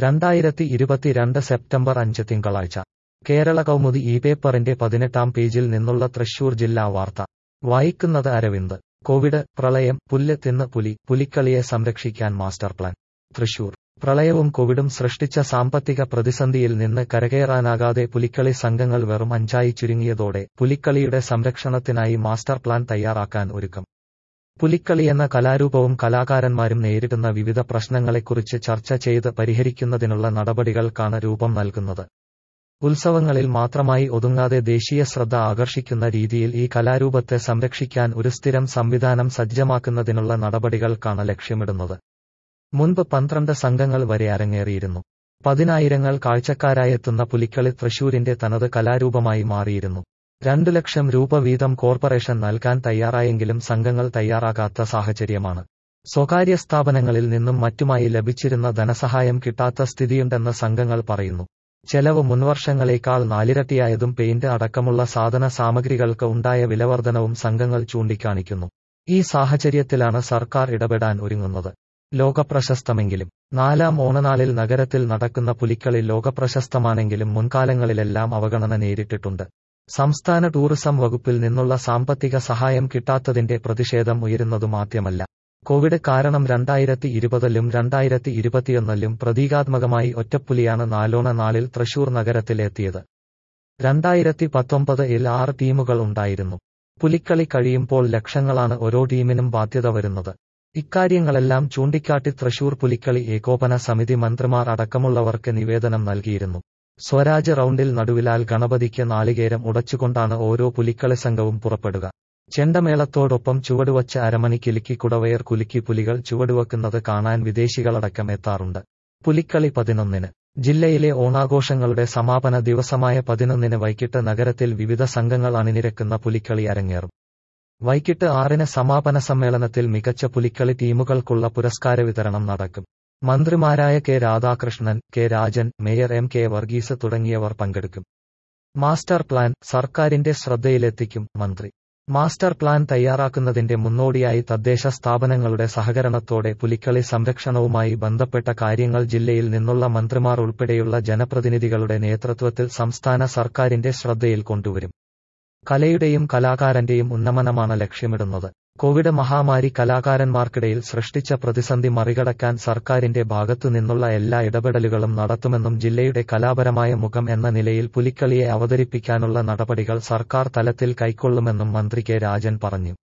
രണ്ടായിരത്തി ഇരുപത്തിരണ്ട് സെപ്റ്റംബർ അഞ്ച് തിങ്കളാഴ്ച കേരള കൗമുദി ഈ പേപ്പറിന്റെ പതിനെട്ടാം പേജിൽ നിന്നുള്ള തൃശൂർ ജില്ലാ വാർത്ത വായിക്കുന്നത് അരവിന്ദ് കോവിഡ് പ്രളയം പുല്ല് തിന്ന് പുലി പുലിക്കളിയെ സംരക്ഷിക്കാൻ മാസ്റ്റർ പ്ലാൻ തൃശൂർ പ്രളയവും കോവിഡും സൃഷ്ടിച്ച സാമ്പത്തിക പ്രതിസന്ധിയിൽ നിന്ന് കരകയറാനാകാതെ പുലിക്കളി സംഘങ്ങൾ വെറും അഞ്ചായി ചുരുങ്ങിയതോടെ പുലിക്കളിയുടെ സംരക്ഷണത്തിനായി മാസ്റ്റർ പ്ലാൻ തയ്യാറാക്കാൻ ഒരുക്കം പുലിക്കളി എന്ന കലാരൂപവും കലാകാരന്മാരും നേരിടുന്ന വിവിധ പ്രശ്നങ്ങളെക്കുറിച്ച് ചർച്ച ചെയ്ത് പരിഹരിക്കുന്നതിനുള്ള നടപടികൾക്കാണ് രൂപം നൽകുന്നത് ഉത്സവങ്ങളിൽ മാത്രമായി ഒതുങ്ങാതെ ദേശീയ ശ്രദ്ധ ആകർഷിക്കുന്ന രീതിയിൽ ഈ കലാരൂപത്തെ സംരക്ഷിക്കാൻ ഒരു സ്ഥിരം സംവിധാനം സജ്ജമാക്കുന്നതിനുള്ള നടപടികൾക്കാണ് ലക്ഷ്യമിടുന്നത് മുൻപ് പന്ത്രണ്ട് സംഘങ്ങൾ വരെ അരങ്ങേറിയിരുന്നു പതിനായിരങ്ങൾ കാഴ്ചക്കാരായെത്തുന്ന പുലിക്കളി തൃശൂരിന്റെ തനത് കലാരൂപമായി മാറിയിരുന്നു രണ്ടു ലക്ഷം രൂപ വീതം കോർപ്പറേഷൻ നൽകാൻ തയ്യാറായെങ്കിലും സംഘങ്ങൾ തയ്യാറാകാത്ത സാഹചര്യമാണ് സ്വകാര്യ സ്ഥാപനങ്ങളിൽ നിന്നും മറ്റുമായി ലഭിച്ചിരുന്ന ധനസഹായം കിട്ടാത്ത സ്ഥിതിയുണ്ടെന്ന് സംഘങ്ങൾ പറയുന്നു ചെലവ് മുൻവർഷങ്ങളേക്കാൾ നാലിരട്ടിയായതും പെയിന്റ് അടക്കമുള്ള സാധന സാമഗ്രികൾക്ക് ഉണ്ടായ വിലവർധനവും സംഘങ്ങൾ ചൂണ്ടിക്കാണിക്കുന്നു ഈ സാഹചര്യത്തിലാണ് സർക്കാർ ഇടപെടാൻ ഒരുങ്ങുന്നത് ലോകപ്രശസ്തമെങ്കിലും നാലാം ഓണനാളിൽ നഗരത്തിൽ നടക്കുന്ന പുലിക്കളി ലോകപ്രശസ്തമാണെങ്കിലും മുൻകാലങ്ങളിലെല്ലാം അവഗണന നേരിട്ടിട്ടുണ്ട് സംസ്ഥാന ടൂറിസം വകുപ്പിൽ നിന്നുള്ള സാമ്പത്തിക സഹായം കിട്ടാത്തതിന്റെ പ്രതിഷേധം ഉയരുന്നതുമാദ്യമല്ല കോവിഡ് കാരണം രണ്ടായിരത്തി ഇരുപതിലും രണ്ടായിരത്തി ഇരുപത്തിയൊന്നിലും പ്രതീകാത്മകമായി ഒറ്റപ്പുലിയാണ് നാലോണ നാളിൽ തൃശൂർ നഗരത്തിലെത്തിയത് രണ്ടായിരത്തി പത്തൊമ്പതിൽ ആറ് ടീമുകൾ ഉണ്ടായിരുന്നു പുലിക്കളി കഴിയുമ്പോൾ ലക്ഷങ്ങളാണ് ഓരോ ടീമിനും ബാധ്യത വരുന്നത് ഇക്കാര്യങ്ങളെല്ലാം ചൂണ്ടിക്കാട്ടി തൃശൂർ പുലിക്കളി ഏകോപന സമിതി മന്ത്രിമാർ അടക്കമുള്ളവർക്ക് നിവേദനം നൽകിയിരുന്നു സ്വരാജ് റൗണ്ടിൽ നടുവിലാൽ ഗണപതിക്ക് നാളികേരം ഉടച്ചുകൊണ്ടാണ് ഓരോ പുലിക്കളി സംഘവും പുറപ്പെടുക ചെണ്ടമേളത്തോടൊപ്പം ചുവടുവച്ച അരമണി കിലുക്കി കുടവയർ കുലുക്കി പുലികൾ ചുവടുവെക്കുന്നത് കാണാൻ വിദേശികളടക്കം എത്താറുണ്ട് പുലിക്കളി പതിനൊന്നിന് ജില്ലയിലെ ഓണാഘോഷങ്ങളുടെ സമാപന ദിവസമായ പതിനൊന്നിന് വൈകിട്ട് നഗരത്തിൽ വിവിധ സംഘങ്ങൾ അണിനിരക്കുന്ന പുലിക്കളി അരങ്ങേറും വൈകിട്ട് ആറിന് സമാപന സമ്മേളനത്തിൽ മികച്ച പുലിക്കളി ടീമുകൾക്കുള്ള പുരസ്കാര വിതരണം നടക്കും മന്ത്രിമാരായ K Radhakrishnan K Rajan mayor M K Varghese തുടങ്ങിയവർ പങ്കെടുക്കും മാസ്റ്റർ പ്ലാൻ സർക്കാരിന്റെ ശ്രദ്ധയിലെത്തിക്കും മന്ത്രി മാസ്റ്റർ പ്ലാൻ തയ്യാറാക്കുന്നതിന്റെ മുന്നോടിയായി തദ്ദേശ സ്ഥാപനങ്ങളുടെ സഹകരണത്തോടെ പുലിക്കളി സംരക്ഷണവുമായി ബന്ധപ്പെട്ട കാര്യങ്ങൾ ജില്ലയിൽ നിന്നുള്ള മന്ത്രിമാർ ഉൾപ്പെടെയുള്ള ജനപ്രതിനിധികളുടെ നേതൃത്വത്തിൽ സംസ്ഥാന സർക്കാരിന്റെ ശ്രദ്ധയിൽ കൊണ്ടുവരും കലയുടെയും കലാകാരന്റെയും ഉന്നമനമാണ് ലക്ഷ്യമിടുന്നത് കോവിഡ് മഹാമാരി കലാകാരന്മാർക്കിടയിൽ സൃഷ്ടിച്ച പ്രതിസന്ധി മറികടക്കാൻ സർക്കാരിന്റെ ഭാഗത്തു നിന്നുള്ള എല്ലാ ഇടപെടലുകളും നടത്തുമെന്നും ജില്ലയുടെ കലാപരമായ മുഖം എന്ന നിലയിൽ പുലിക്കളിയെ അവതരിപ്പിക്കാനുള്ള നടപടികൾ സർക്കാർ തലത്തിൽ കൈക്കൊള്ളുമെന്നും മന്ത്രി കെ രാജൻ പറഞ്ഞു